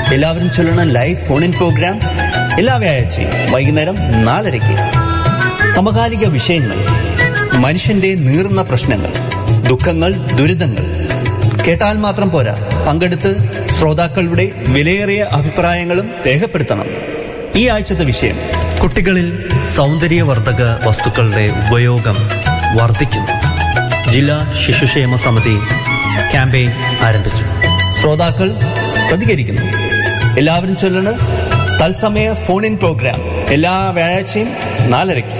എല്ലാവരും ചൊല്ലണ live phone in programme എല്ലാ വ്യാഴാഴ്ചയും വൈകുന്നേരം നാലരയ്ക്ക് സമകാലിക വിഷയങ്ങൾ മനുഷ്യന്റെ നീറുന്ന പ്രശ്നങ്ങൾ ദുഃഖങ്ങൾ ദുരിതങ്ങൾ കേട്ടാൽ മാത്രം പോരാ പങ്കെടുത്ത് ശ്രോതാക്കളുടെ വിലയേറിയ അഭിപ്രായങ്ങളും രേഖപ്പെടുത്തണം ഈ ആഴ്ചത്തെ വിഷയം കുട്ടികളിൽ സൗന്ദര്യവർദ്ധക വസ്തുക്കളുടെ ഉപയോഗം വർദ്ധിക്കുന്നു ജില്ലാ ശിശുക്ഷേമ സമിതി ക്യാമ്പയിൻ ആരംഭിച്ചു ശ്രോതാക്കൾ പ്രതികരിക്കുന്നു എല്ലാവരും ചൊല്ലണ് തത്സമയ ഫോൺ ഇൻ പ്രോഗ്രാം എല്ലാ വ്യാഴാഴ്ചയും നാലരയ്ക്ക്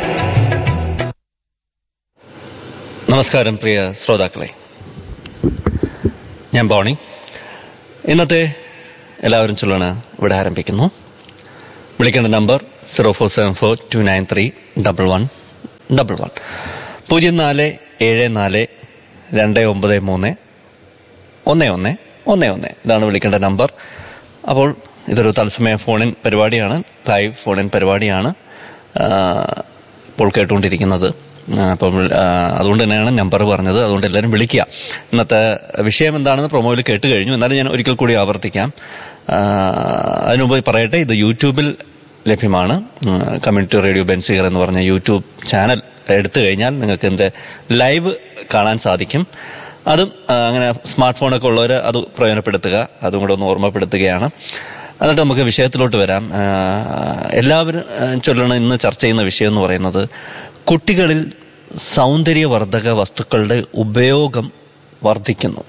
നമസ്കാരം പ്രിയ ശ്രോതാക്കളെ ഞാൻ ബോണി ഇന്നത്തെ എല്ലാവരും ചൊല്ലണ ഇവിടെ ആരംഭിക്കുന്നു വിളിക്കേണ്ട number zero four seven four two nine three double one double one പൂജ്യം നാല് ഏഴ് നാല് രണ്ട് ഒമ്പത് മൂന്ന് ഒന്ന് ഒന്ന് ഒന്ന് ഒന്ന് ഇതാണ് വിളിക്കേണ്ട നമ്പർ അപ്പോൾ ഇതൊരു തത്സമയ ഫോണിൻ പരിപാടിയാണ് ലൈവ് ഫോണിൻ പരിപാടിയാണ് ആ, ഇപ്പോൾ കേട്ടുകൊണ്ടിരിക്കുന്നത് ആ, അപ്പം ആ, അതുകൊണ്ട് തന്നെയാണ് നമ്പർ പറഞ്ഞത് അതുകൊണ്ട് എല്ലാവരും വിളിക്കുക ഇന്നത്തെ വിഷയം എന്താണെന്ന് പ്രൊമോയിൽ കേട്ട് കഴിഞ്ഞു എന്നാലും ഞാൻ ഒരിക്കൽ കൂടി ആവർത്തിക്കാം ആ, അതിനുമുമ്പ് പറയട്ടെ ഇത് യൂട്യൂബിൽ ലഭ്യമാണ് ഉം, കമ്മ്യൂണിറ്റി റേഡിയോ ബെൻസിഗർ എന്ന് പറഞ്ഞ യൂട്യൂബ് ചാനൽ എടുത്തു കഴിഞ്ഞാൽ നിങ്ങൾക്ക് ഇതിൻ്റെ ലൈവ് കാണാൻ സാധിക്കും അതും ആ, അങ്ങനെ സ്മാർട്ട് ഫോണൊക്കെ ഉള്ളവർ അത് പ്രയോജനപ്പെടുത്തുക അതും കൂടെ ഒന്ന് ഓർമ്മപ്പെടുത്തുകയാണ് എന്നിട്ട് നമുക്ക് വിഷയത്തിലോട്ട് വരാം ആ, എല്ലാവരും ആ, ചൊല്ലണ ഇന്ന് ചർച്ച ചെയ്യുന്ന വിഷയം എന്ന് പറയുന്നത് കുട്ടികളിൽ സൗന്ദര്യവർദ്ധക വസ്തുക്കളുടെ ഉപയോഗം വർദ്ധിക്കുന്നു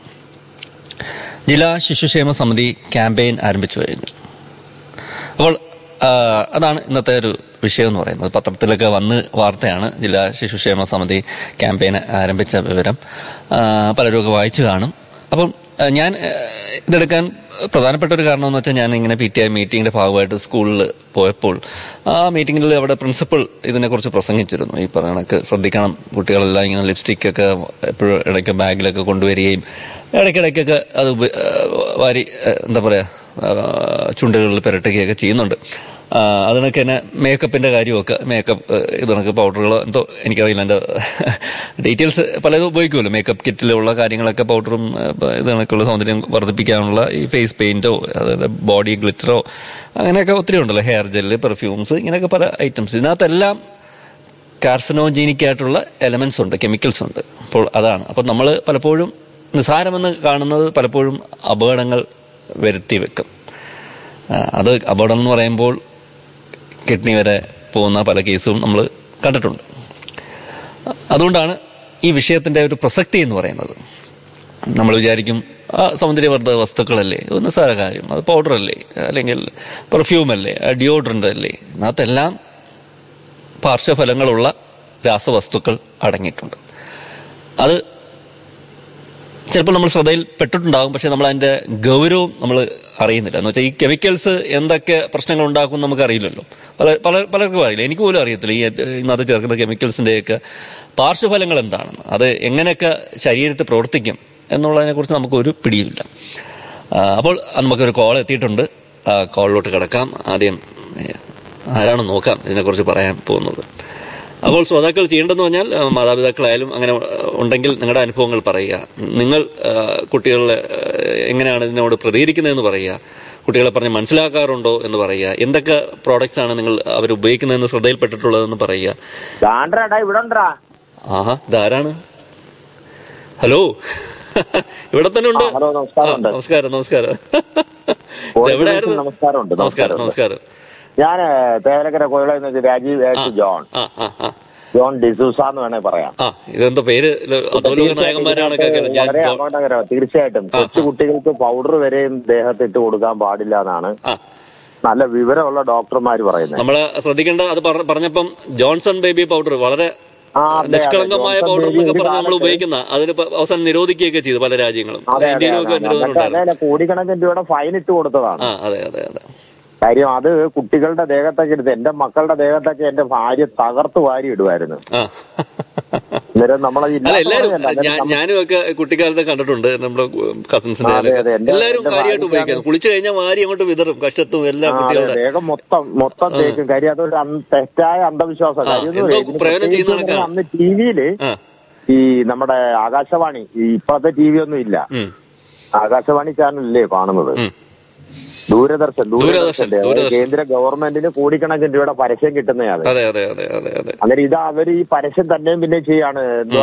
ജില്ലാ ശിശുക്ഷേമ സമിതി ക്യാമ്പയിൻ ആരംഭിച്ചു കഴിഞ്ഞു അപ്പോൾ ആ, അതാണ് ഇന്നത്തെ ഒരു വിഷയം എന്ന് പറയുന്നത് പത്രത്തിലൊക്കെ വന്ന് വാർത്തയാണ് ജില്ലാ ശിശുക്ഷേമ സമിതി ക്യാമ്പയിൻ ആരംഭിച്ച വിവരം ആ, പലരും ഒക്കെ വായിച്ചു കാണും അപ്പം ആ, ഞാൻ ആ, ഇതെടുക്കാൻ പ്രധാനപ്പെട്ട ഒരു കാരണം എന്ന് വെച്ചാൽ ഞാൻ ഇങ്ങനെ പി ടി ഐ മീറ്റിംഗിന്റെ ഭാഗമായിട്ട് സ്കൂളിൽ പോയപ്പോൾ ആ മീറ്റിംഗിൽ അവിടെ പ്രിൻസിപ്പൾ ഇതിനെക്കുറിച്ച് പ്രസംഗിച്ചിരുന്നു ഈ പറഞ്ഞ കണക്ക് ശ്രദ്ധിക്കണം കുട്ടികളെല്ലാം ഇങ്ങനെ ലിപ്സ്റ്റിക് ഒക്കെ എപ്പോഴും ഇടയ്ക്ക് ബാഗിലൊക്കെ കൊണ്ടുവരികയും ഇടയ്ക്കിടയ്ക്കൊക്കെ അത് ഉപ- ആ, വാരി ആ, എന്താ പറയുക ചുണ്ടുകളിൽ പുരട്ടുകയൊക്കെ ചെയ്യുന്നുണ്ട് ആ, അതിനൊക്കെ തന്നെ മേക്കപ്പിന്റെ കാര്യമൊക്കെ മേക്കപ്പ് ഇതൊക്കെ പൗഡറുകളോ എന്തോ എനിക്കറിയില്ല എൻ്റെ ഡീറ്റെയിൽസ് പലതും ഉപയോഗിക്കുമല്ലോ മേക്കപ്പ് കിറ്റിലുള്ള കാര്യങ്ങളൊക്കെ പൗഡറും ഇതൊക്കെയുള്ള സൗന്ദര്യം വർദ്ധിപ്പിക്കാനുള്ള ഈ ഫേസ് പെയിന്റോ അതുപോലെ ബോഡി ഗ്ലിറ്ററോ അങ്ങനെയൊക്കെ ഒത്തിരി ഉണ്ടല്ലോ ഹെയർ ജെല്ല് പെർഫ്യൂംസ് ഇങ്ങനെയൊക്കെ പല ഐറ്റംസ് ഇതിനകത്തെല്ലാം കാർസിനോജീനിക് ആയിട്ടുള്ള എലമെന്റ്സ് ഉണ്ട് കെമിക്കൽസ് ഉണ്ട് അപ്പോൾ അതാണ് അപ്പോൾ നമ്മൾ പലപ്പോഴും നിസാരമെന്ന് കാണുന്നത് പലപ്പോഴും അപകടങ്ങൾ വരുത്തി വെക്കും ആ, അത് അപകടം എന്ന് പറയുമ്പോൾ കിഡ്നി വരെ പോകുന്ന പല കേസും നമ്മൾ കണ്ടിട്ടുണ്ട് അതുകൊണ്ടാണ് ഈ വിഷയത്തിൻ്റെ ഒരു പ്രസക്തി എന്ന് പറയുന്നത് നമ്മൾ വിചാരിക്കും ആ സൗന്ദര്യവർദ്ധക വസ്തുക്കളല്ലേ ഇത് നിസ്സാര കാര്യം അത് പൗഡർ അല്ലേ അല്ലെങ്കിൽ പെർഫ്യൂം അല്ലേ ഡിയോഡ്രൻ്റ് അല്ലേ ഇതിനകത്തെല്ലാം പാർശ്വഫലങ്ങളുള്ള രാസവസ്തുക്കൾ അടങ്ങിയിട്ടുണ്ട് അത് ചിലപ്പോൾ നമ്മൾ ശ്രദ്ധയിൽ പെട്ടിട്ടുണ്ടാകും പക്ഷെ നമ്മൾ അതിന്റെ ഗൗരവം നമ്മൾ അറിയുന്നില്ല എന്ന് വെച്ചാൽ ഈ കെമിക്കൽസ് എന്തൊക്കെ പ്രശ്നങ്ങൾ ഉണ്ടാക്കും നമുക്ക് അറിയില്ലല്ലോ പല പല പലർക്കും അറിയില്ല എനിക്ക് പോലും അറിയത്തില്ല ഈ ഇന്നത്തെ ചേർക്കുന്ന കെമിക്കൽസിന്റെയൊക്കെ പാർശ്വഫലങ്ങൾ എന്താണെന്ന് അത് എങ്ങനെയൊക്കെ ശരീരത്തിൽ പ്രവർത്തിക്കും എന്നുള്ളതിനെ കുറിച്ച് നമുക്കൊരു പിടിയുമില്ല ആ, അപ്പോൾ നമുക്കൊരു കോൾ എത്തിയിട്ടുണ്ട് ആ കോളിലോട്ട് കിടക്കാം ആദ്യം ഏ, ആരാണ് നോക്കാം ഇതിനെക്കുറിച്ച് പറയാൻ പോകുന്നത് അപ്പോൾ ശ്രോതാക്കൾ ചെയ്യേണ്ടതെന്ന് പറഞ്ഞാൽ ആ, മാതാപിതാക്കളായാലും അങ്ങനെ ആ, ഉണ്ടെങ്കിൽ നിങ്ങളുടെ അനുഭവങ്ങൾ പറയുക നിങ്ങൾ ആ, കുട്ടികളെ ആ, എങ്ങനെയാണ് ഇതിനോട് പ്രതികരിക്കുന്നതെന്ന് പറയുക കുട്ടികളെ പറഞ്ഞ് മനസ്സിലാക്കാറുണ്ടോ എന്ന് പറയുക എന്തൊക്കെ പ്രോഡക്ട്സ് ആണ് നിങ്ങൾ അവർ ഉപയോഗിക്കുന്നതെന്ന് ശ്രദ്ധയിൽപ്പെട്ടിട്ടുള്ളതെന്ന് പറയുക ദാണ്ട്രാടാ ഇവിടെ ഉണ്ടാ ആഹാ ഇതാരാണ് ഹലോ ഇവിടെ തന്നെ ഉണ്ട് ആ, ഹലോ, നമസ്കാരമുണ്ട്. ആ, നമസ്കാരം നമസ്കാരം കോഴിക്കോട് എവിടെയായിരുന്നു നമസ്കാരമുണ്ട്, നമസ്കാരം നമസ്കാരം. നമസ്കാരം ഞാൻ തേവലക്കര കോയിള എന്ന് വെച്ചാൽ രാജീവ് എച്ച് ജോൺ ആ ആ ആ ജോൺ ഡിസൂസ എന്ന് വേണേ പറയാം ആ ഇതെന്തോ പേര് അധോലോക നായകന്മാരാണൊക്കെ ഇതിനകത്ത് ഞാൻ വളരെ ജോ- അപകടകരമാണ് തീർച്ചയായിട്ടും കൊച്ചു കുട്ടികൾക്ക് പൗഡർ വരെയും ദേഹത്ത് ഇട്ട് കൊടുക്കാൻ പാടില്ല എന്നാണ് ആ നല്ല വിവരമുള്ള ഡോക്ടർമാർ പറയുന്നത് നമ്മള് ശ്രദ്ധിക്കേണ്ട അത് പറ- പറഞ്ഞപ്പം ജോൺസൺ ബേബി പൗഡർ വളരെ ആ, അതെ, അതെ. നിഷ്കളങ്കമായ ജോൺസൺ പൗഡർ ബേബി എന്നൊക്കെ ഒരു പറഞ്ഞ് നമ്മൾ കാലത്ത് ഉപയോഗിക്കുന്ന അതിന് ഇപ്പൊ അവസാനം നിരോധിക്കുകയൊക്കെ ചെയ്തു പല രാജ്യങ്ങളും അതെ അതെ ഇന്ത്യയിലും ഒക്കെ അതെ. എന്നിട്ട് നിരോധനം അതേ കോടിക്കണക്കിന് രൂപയുടെ ഫൈൻ ഇട്ട് കൊടുത്തതാണ് ആ അതെ അതെ അതെ കാര്യം അത് കുട്ടികളുടെ ദേഹത്തൊക്കെ എടുത്ത് എന്റെ മക്കളുടെ ദേഹത്തൊക്കെ എന്റെ ഭാര്യ തകർത്ത് വാരി ഇടുമായിരുന്നു ആ അന്നേരം നമ്മളെ അല്ല എല്ലാരും ഞാൻ- ഞാനും ഒക്കെ കുട്ടിക്കാലത്ത് കണ്ടിട്ടുണ്ട് നമ്മുടെ കസിൻസിന്റെ അതെ, അതെ. എന്റെ- എല്ലാരും എന്റെ കാര്യമായിട്ട് ഭാര്യയ്ക്കാണ് ഉപയോഗിക്കുന്നത് കുളിച്ചു കഴിഞ്ഞാൽ വാരി അങ്ങോട്ട് വിതറും കഷ്ടത്തും എല്ലാം കുട്ടികളുടെ ദേഹം മൊത്തം മൊത്തം തേക്കും കാര്യം അതൊരു അന്- തെറ്റായ അന്ധവിശ്വാസം ആ, കാര്യം എന്ന് എന്തോ പറയുന്നത് പ്രയോജനം പ്രത്യേകിച്ച് ചെയ്യുന്ന കണക്കാണ്. അന്ന് ടി വിയില് ആ ഈ നമ്മുടെ ആകാശവാണി ഈ ഇപ്പോഴത്തെ ടി വി ഒന്നും ഇല്ല ഉം ആകാശവാണി ചാനലല്ലേ കാണുന്നത് ഉം. ദൂരദർശൻ ദൂരദർശൻ, ദൂരദർശന്റെ അതായത് ദൂരദർശൻ. കേന്ദ്ര ഗവൺമെന്റിന് കോടിക്കണക്കിന് രൂപയുടെ പരസ്യം കിട്ടുന്നതാണ് അതെ അതെ അതെ അതെ അതെ അന്നേരം ഇത് അവർ ഈ പരസ്യം തന്നെയും പിന്നെ ചെയ്യാണ് എന്താ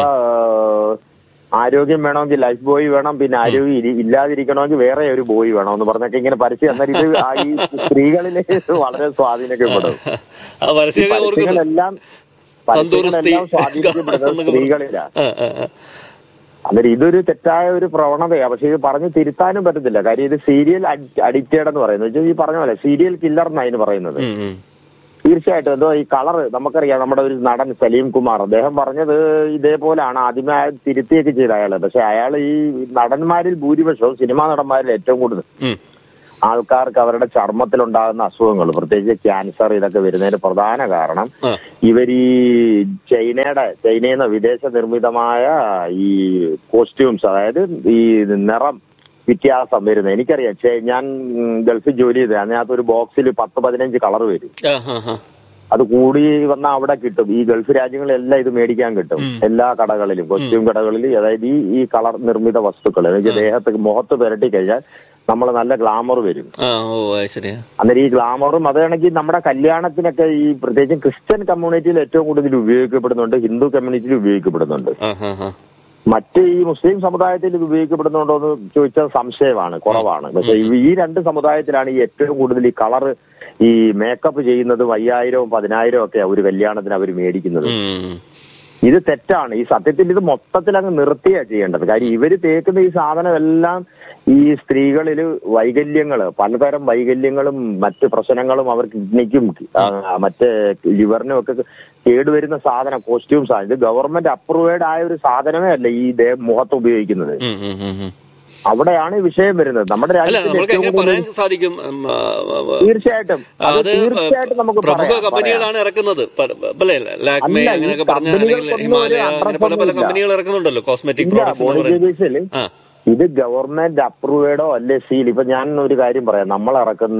ആരോഗ്യം വേണമെങ്കിൽ ലൈഫ് ബോയ് വേണം പിന്നെ ആരോഗ്യം ഇരി- ഇല്ലാതിരിക്കണമെങ്കിൽ വേറെ ഒരു ബോയ് വേണം എന്ന് പറഞ്ഞൊക്കെ ഇങ്ങനെ പരസ്യം അന്നേരം ഇത് ആ ഈ സ്ത്രീകളിൽ വളരെ സ്വാധീനിക്കപ്പെടും ആ പരസ്യമൊക്കെ ഓർക്കുന്നു പരസ്യങ്ങളെല്ലാം സന്തൂർസ്തി പരസ്യങ്ങളെല്ലാം സ്വാധീനിക്കപ്പെടുന്നത് സ്ത്രീകളിലാണ് ആ, ആ, ആ. അന്നേരം ഇതൊരു തെറ്റായ ഒരു പ്രവണതയാണ് പക്ഷെ ഇത് പറഞ്ഞ് തിരുത്താനും പറ്റത്തില്ല കാര്യം ഇത് സീരിയൽ അഡിക്റ്റഡ് എന്ന് പറയുന്നത് വെച്ചാൽ ഈ പറഞ്ഞ പോലെ സീരിയൽ കില്ലർ എന്നാണ് അതിന് പറയുന്നത് ഉം, ഉം. തീർച്ചയായിട്ടും എന്തോ ഈ കളർ നമുക്കറിയാം നമ്മുടെ ഒരു നടൻ സലീം കുമാർ അദ്ദേഹം പറഞ്ഞത് ഇതേപോലെയാണ് ആദ്യമേ അയാൾ തിരുത്തിയൊക്കെ ചെയ്ത അയാള് പക്ഷെ അയാൾ ഈ നടന്മാരിൽ ഭൂരിപക്ഷവും സിനിമാ നടന്മാരിൽ ഏറ്റവും കൂടുതൽ ഉം. ആൾക്കാർക്ക് അവരുടെ ചർമ്മത്തിലുണ്ടാകുന്ന അസുഖങ്ങൾ പ്രത്യേകിച്ച് ക്യാൻസർ ഇതൊക്കെ വരുന്നതിന് പ്രധാന കാരണം ആ. ഇവർ ഈ ചൈനയുടെ ചൈനയിൽ നിന്ന് വിദേശ നിർമ്മിതമായ ഈ കോസ്റ്റ്യൂംസ് അതായത് ഈ നിറം വ്യത്യാസം വരുന്നത് എനിക്കറിയാം ചെ- ഞാൻ ഉം, ഗൾഫിൽ ജോലി ചെയ്തത് അതിനകത്ത് ഒരു ബോക്സിൽ പത്ത് പതിനഞ്ച് കളർ വരും ആ, ആ, ആ. അത് കൂടി വന്നാൽ അവിടെ കിട്ടും ഈ ഗൾഫ് രാജ്യങ്ങളിലെല്ലാം ഇത് മേടിക്കാൻ കിട്ടും എല്ലാ കടകളിലും കോസ്റ്റ്യൂം കടകളിലും അതായത് ഈ ഈ കളർ നിർമ്മിത വസ്തുക്കൾ എന്നുവെച്ചാൽ ദേഹത്ത് മുഖത്ത് പുരട്ടി കഴിഞ്ഞാൽ നമ്മൾ നല്ല ഗ്ലാമർ വരും ആ ഓ അത് ശരിയാ അന്നേരം ഈ ഗ്ലാമറും അതാണെങ്കിൽ നമ്മുടെ കല്യാണത്തിനൊക്കെ ഈ പ്രത്യേകിച്ചും ക്രിസ്ത്യൻ കമ്മ്യൂണിറ്റിയിൽ ഏറ്റവും കൂടുതൽ ഉപയോഗിക്കപ്പെടുന്നുണ്ട് ഹിന്ദു കമ്മ്യൂണിറ്റിയിൽ ഉപയോഗിക്കപ്പെടുന്നുണ്ട് ആ ആ ആ മറ്റ് ഈ മുസ്ലിം സമുദായത്തിൽ ഇത് ഉപയോഗിക്കപ്പെടുന്നുണ്ടോ എന്ന് ചോദിച്ചാൽ സംശയമാണ് കുറവാണ് പക്ഷെ ഈ- ഈ രണ്ട് സമുദായത്തിലാണ് ഈ ഏറ്റവും കൂടുതൽ ഈ കളർ ഈ മേക്കപ്പ് ചെയ്യുന്നതും അയ്യായിരവും പതിനായിരവും ഒക്കെ ഒരു കല്യാണത്തിന് അവർ മേടിക്കുന്നത് ഉം. ഇത് തെറ്റാണ് ഈ സത്യത്തിൽ ഇത് മൊത്തത്തിൽ അങ്ങ് നിർത്തിയാ ചെയ്യേണ്ടത് കാര്യം ഇവര് തേക്കുന്ന ഈ സാധനം എല്ലാം ഈ സ്ത്രീകളിൽ വൈകല്യങ്ങള് പലതരം വൈകല്യങ്ങളും മറ്റ് പ്രശ്നങ്ങളും അവർ കിഡ്നിക്കും ആ, മറ്റ് ലിവറിനും ഒക്കെ കേടുവരുന്ന സാധനം കോസ്റ്റ്യൂംസ് ആണ് ഇത് ഗവൺമെന്റ് അപ്രൂവേഡ് ആയ ഒരു സാധനമേ അല്ല ഈ ദേ മുഖത്ത് ഉപയോഗിക്കുന്നത് ഉം, ഉം, ഉം, ഉം. അവിടെയാണ് ഈ വിഷയം വരുന്നത് നമ്മുടെ അല്ല രാജ്യത്തിൽ നമ്മൾക്ക് ഏറ്റവും എങ്ങനെ കൂടുതൽ പറയാൻ സാധിക്കും ഉം, ആ, ആ, ആ, തീർച്ചയായിട്ടും അത് അത് തീർച്ചയായിട്ടും നമുക്ക് പ്രമുഖ പറയാം, പറയാം. കമ്പനികളാണ് ഇറക്കുന്നത് പ- പ- അല്ലേ ലാക്മേ അല്ല, ഈ അങ്ങനെയൊക്കെ പറഞ്ഞ അല്ലെങ്കിൽ കമ്പനികൾക്കൊന്നും ഹിമാലയ ഒരു അങ്ങനെ പല പല അഡ്രസ്സൊന്നുമില്ല. കമ്പനികൾ ഇറക്കുന്നുണ്ടല്ലോ കോസ്മെറ്റിക് ഇല്ല പ്രോഡക്ട്സ് എന്ന് ബോഡി പറയുന്നത് ജെബീസിൽ ആ ഇത് ഗവൺമെന്റ് അപ്രൂവേഡോ അല്ലെ സീൽ ഇപ്പൊ ഞാൻ ഒരു കാര്യം പറയാം നമ്മൾ ഇറക്കുന്ന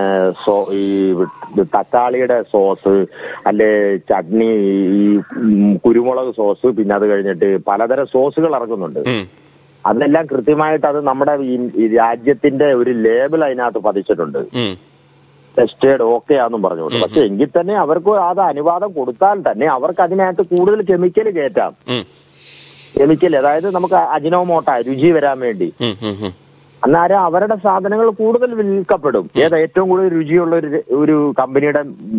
സോ ഈ തക്കാളിയുടെ സോസ് അല്ലെ ചട്നി ഈ ഉം, കുരുമുളക് സോസ് പിന്നെ അത് കഴിഞ്ഞിട്ട് പലതരം സോസുകൾ ഇറക്കുന്നുണ്ട് ഉം. അതെല്ലാം കൃത്യമായിട്ട് അത് നമ്മുടെ ഈ ഈ രാജ്യത്തിന്റെ ഒരു ലേബൽ അതിനകത്ത് പതിച്ചിട്ടുണ്ട് ഉം. ടെസ്റ്റേഡ് ഓക്കെ ആണെന്നും പറഞ്ഞുകൊണ്ട് പക്ഷെ എങ്കിൽ തന്നെ അവർക്ക് അത് അനുവാദം കൊടുത്താൽ തന്നെ അവർക്ക് അതിനകത്ത് കൂടുതൽ കെമിക്കൽ കയറ്റാം ഉം. കെമിക്കൽ അതായത് നമുക്ക് അജിനോമോട്ട രുചി വരാൻ വേണ്ടി ഉം. ഉം. ഉം. അന്നേരം അവരുടെ സാധനങ്ങൾ കൂടുതൽ വിൽക്കപ്പെടും ഏത് ഏറ്റവും കൂടുതൽ രുചിയുള്ള ഒരു ഒരു കമ്പനിയുടെ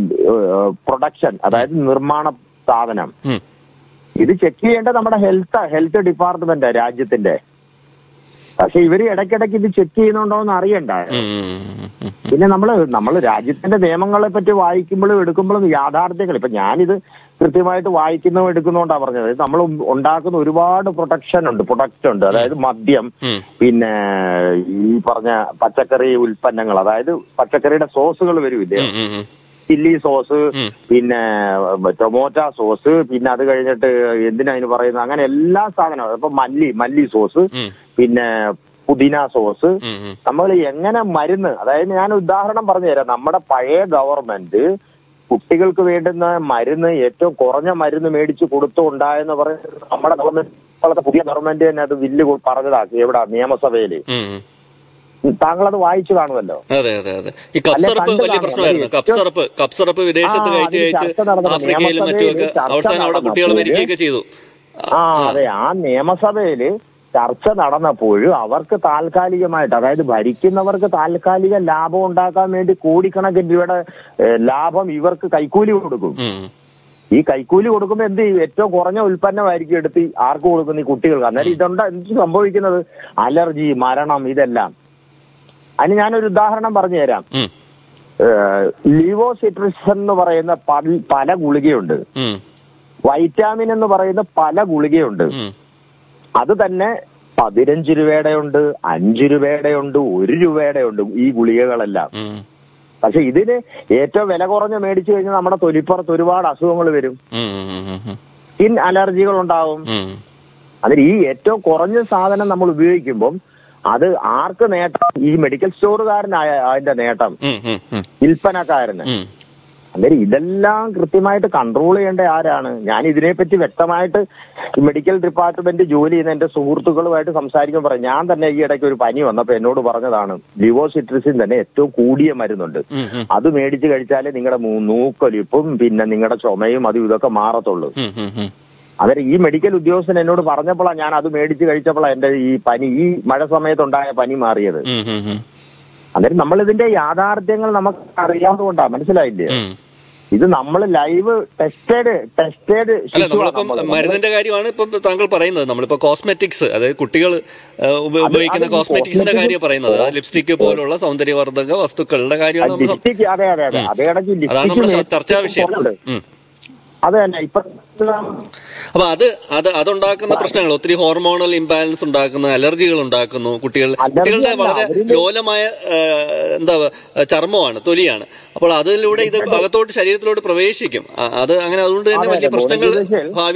പ്രൊഡക്ഷൻ അതായത് നിർമ്മാണ സാധനം ഉം. ഇത് ചെക്ക് ചെയ്യേണ്ടത് നമ്മുടെ ഹെൽത്ത് ഹെൽത്ത് ഡിപ്പാർട്ട്മെന്റ് രാജ്യത്തിന്റെ പക്ഷെ ഇവര് ഇടയ്ക്കിടയ്ക്ക് ഇത് ചെക്ക് ചെയ്യുന്നുണ്ടോ എന്ന് അറിയണ്ട ഉം. ഉം. പിന്നെ നമ്മള് നമ്മൾ രാജ്യത്തിന്റെ നിയമങ്ങളെ പറ്റി വായിക്കുമ്പോഴും എടുക്കുമ്പോഴും യാഥാർത്ഥ്യങ്ങൾ ഇപ്പൊ ഞാനിത് കൃത്യമായിട്ട് വായിക്കുന്നതും എടുക്കുന്നതുകൊണ്ടാണ് പറഞ്ഞത് നമ്മൾ ഉണ്ടാക്കുന്ന ഒരുപാട് പ്രൊട്ടക്ഷൻ ഉണ്ട് പ്രൊഡക്റ്റ് ഉണ്ട് അതായത് മദ്യം ഉം. പിന്നെ ഈ പറഞ്ഞ പച്ചക്കറി ഉൽപ്പന്നങ്ങൾ അതായത് പച്ചക്കറിയുടെ സോസുകൾ വരില്ലേ ഉം. ഉം. ഉം. ചില്ലി സോസ് ഉം. പിന്നെ ടൊമാറ്റോ സോസ് പിന്നെ അത് കഴിഞ്ഞിട്ട് എന്തിനാ അതിന് പറയുന്നത് അങ്ങനെ എല്ലാ സാധനവും ഇപ്പൊ മല്ലി മല്ലി സോസ് ഉം. പിന്നെ പുതിന സോസ് ഉം. ഉം. നമ്മൾ എങ്ങനെ മരുന്ന് അതായത് ഞാൻ ഉദാഹരണം പറഞ്ഞു തരാം നമ്മുടെ പഴയ ഗവൺമെന്റ് കുട്ടികൾക്ക് വേണ്ടുന്ന മരുന്ന് ഏറ്റവും കുറഞ്ഞ മരുന്ന് മേടിച്ച് കൊടുത്തു ഉണ്ടായെന്ന് പറയുന്നത് നമ്മുടെ ഗവൺമെന്റ് ഇപ്പോഴത്തെ പുതിയ ഗവൺമെന്റ് തന്നെ അത് വില്ല് കൊ- പറഞ്ഞതാക്കി എവിടെ നിയമസഭയില് ഉം. ഉം. താങ്കൾ അത് വായിച്ചു കാണുമല്ലോ അതെ അതെ അതെ ഈ കപ്പ് അല്ല, സിറപ്പ് പണ്ട് വലിയ കാണും. പ്രശ്നമായിരുന്നു അത് കപ്പ് സിറപ്പ് കപ്പ് സിറപ്പ് വിദേശത്ത് ആ, കയറ്റി അതിന് അയച്ച് ചർച്ച നടന്നു. ആഫ്രിക്കയിലും മറ്റുമൊക്കെ നിയമസഭയിൽ ചർച്ച അവസാനം അവിടെ കുട്ടികൾ നടന്നപ്പോൾ മരിക്കുകയൊക്കെ ചെയ്തു ആ അതെ ആ നിയമസഭയില് ചർച്ച നടന്നപ്പോഴും അവർക്ക് താൽക്കാലികമായിട്ട് അതായത് ഭരിക്കുന്നവർക്ക് താൽക്കാലിക ലാഭം ഉണ്ടാക്കാൻ വേണ്ടി കോടിക്കണക്കിന് രൂപയുടെ ഏഹ്, ലാഭം ഇവർക്ക് കൈക്കൂലി കൊടുക്കും ഉം. ഈ കൈക്കൂലി കൊടുക്കുമ്പോൾ എന്ത് ചെയ്യും ഏറ്റവും കുറഞ്ഞ ഉൽപ്പന്നമായിരിക്കും എടുത്ത് ഈ ആർക്ക് കൊടുക്കുന്ന ഈ കുട്ടികൾക്ക് അന്നേരം ഇതുണ്ട് എന്ത് സംഭവിക്കുന്നത് അലർജി മരണം ഇതെല്ലാം അതിന് ഞാനൊരു ഉദാഹരണം പറഞ്ഞു തരാം ഉം. ലിവോസിട്രിസൺ എന്ന് പറയുന്ന പല- പല ഗുളികയുണ്ട് ഉം. വൈറ്റാമിൻ എന്ന് പറയുന്ന പല ഗുളികയുണ്ട് ഉം. അത് തന്നെ പതിനഞ്ച് രൂപയുടെ ഉണ്ട് അഞ്ച് രൂപയുടെ ഉണ്ട് ഒരു രൂപയുടെ ഉണ്ട് ഈ ഗുളികകളെല്ലാം ഉം. പക്ഷെ ഇതിന് ഏറ്റവും വില കുറഞ്ഞ് മേടിച്ചു കഴിഞ്ഞാൽ നമ്മുടെ തൊലിപ്പുറത്ത് ഒരുപാട് അസുഖങ്ങൾ വരും ഉം. ഉം. ഉം. ഉം. സ്കിൻ അലർജികൾ ഉണ്ടാവും ഉം. അതിന് ഈ ഏറ്റവും കുറഞ്ഞ സാധനം നമ്മൾ ഉപയോഗിക്കുമ്പം അത് ആർക്ക് നേട്ടം ഈ മെഡിക്കൽ സ്റ്റോറുകാരനായ അതിന്റെ നേട്ടം ഉം. ഉം. ഉം. വിൽപ്പനക്കാരന് ഉം. അന്നേരം ഇതെല്ലാം കൃത്യമായിട്ട് കൺട്രോൾ ചെയ്യേണ്ട ആരാണ് ഞാൻ ഇതിനെപ്പറ്റി വ്യക്തമായിട്ട് ഈ മെഡിക്കൽ ഡിപ്പാർട്ട്മെന്റ് ജോലി ചെയ്യുന്ന എന്റെ സുഹൃത്തുക്കളുമായിട്ട് സംസാരിക്കുമ്പോൾ പറയും ഞാൻ തന്നെ ഈ ഇടയ്ക്ക് ഒരു പനി വന്നപ്പോ എന്നോട് പറഞ്ഞതാണ് ലിവോസിട്രിസിൻ തന്നെ ഏറ്റവും കൂടിയ മരുന്നുണ്ട് ഉം, ഉം, അത് മേടിച്ച് കഴിച്ചാലേ നിങ്ങളുടെ മൂക്കൊലിപ്പും പിന്നെ നിങ്ങളുടെ ചുമയും അതും ഇതൊക്കെ മാറത്തുള്ളൂ ഉം, ഉം, ഉം. അന്നേരം ഈ മെഡിക്കൽ ഉദ്യോഗസ്ഥൻ എന്നോട് പറഞ്ഞപ്പോഴാണ് ഞാൻ അത് മേടിച്ച് കഴിച്ചപ്പോഴാണ് എന്റെ ഈ പനി ഈ മഴ സമയത്തുണ്ടായ പനി മാറിയത് ഉം, ഉം, ഉം. അന്നേരം നമ്മൾ ഇതിന്റെ യാഥാർത്ഥ്യങ്ങൾ നമുക്ക് അറിയാവുന്നതുകൊണ്ടാ മനസ്സിലായില്ലേ ഉം. ഇത് നമ്മൾ ലൈവ് ടെസ്റ്റഡ് ടെസ്റ്റഡ് അല്ല നമ്മളിപ്പം മരുന്നിന്റെ കാര്യമാണ് ഇപ്പം താങ്കൾ പറയുന്നത് നമ്മളിപ്പോ കോസ്മെറ്റിക്സ് അതായത് കുട്ടികൾ ഉപയോഗിക്കുന്ന അത് ഈ കോസ്മെറ്റിക്സിന്റെ cosmetics കാര്യം പറയുന്നത് ലിപ്സ്റ്റിക് പോലുള്ള സൗന്ദര്യവർദ്ധക വസ്തുക്കളുടെ കാര്യമാണ് നമ്മൾ സം- ലിപ്സ്റ്റിക് അതെ അതെ അതെ അതേ കണക്ക് അതാണ് നമ്മുടെ ലിപ്സ്റ്റിക് ചർച്ചാ വിഷയം ഉം. അത് തന്നെ ഇപ്പൊ അപ്പൊ അത് അത് അതുണ്ടാക്കുന്ന പ്രശ്നങ്ങൾ ഒത്തിരി ഹോർമോണൽ ഇംബാലൻസ് ഉണ്ടാക്കുന്നു അലർജികൾ ഉണ്ടാക്കുന്നു കുട്ടികൾ അലർജി കുട്ടികളുടെ അല്ല, വളരെ അവരില് ലോലമായ ആ, എന്താ ചർമ്മമാണ് തൊലിയാണ് അപ്പോൾ അതിലൂടെ ഇത് അകത്തോട്ട് ശരീരത്തിലോട്ട് പ്രവേശിക്കും ആ, അത് അങ്ങനെ അതുകൊണ്ട് തന്നെ അതെ, വലിയ അതെ, പ്രശ്നങ്ങൾ body disease. ഭാവി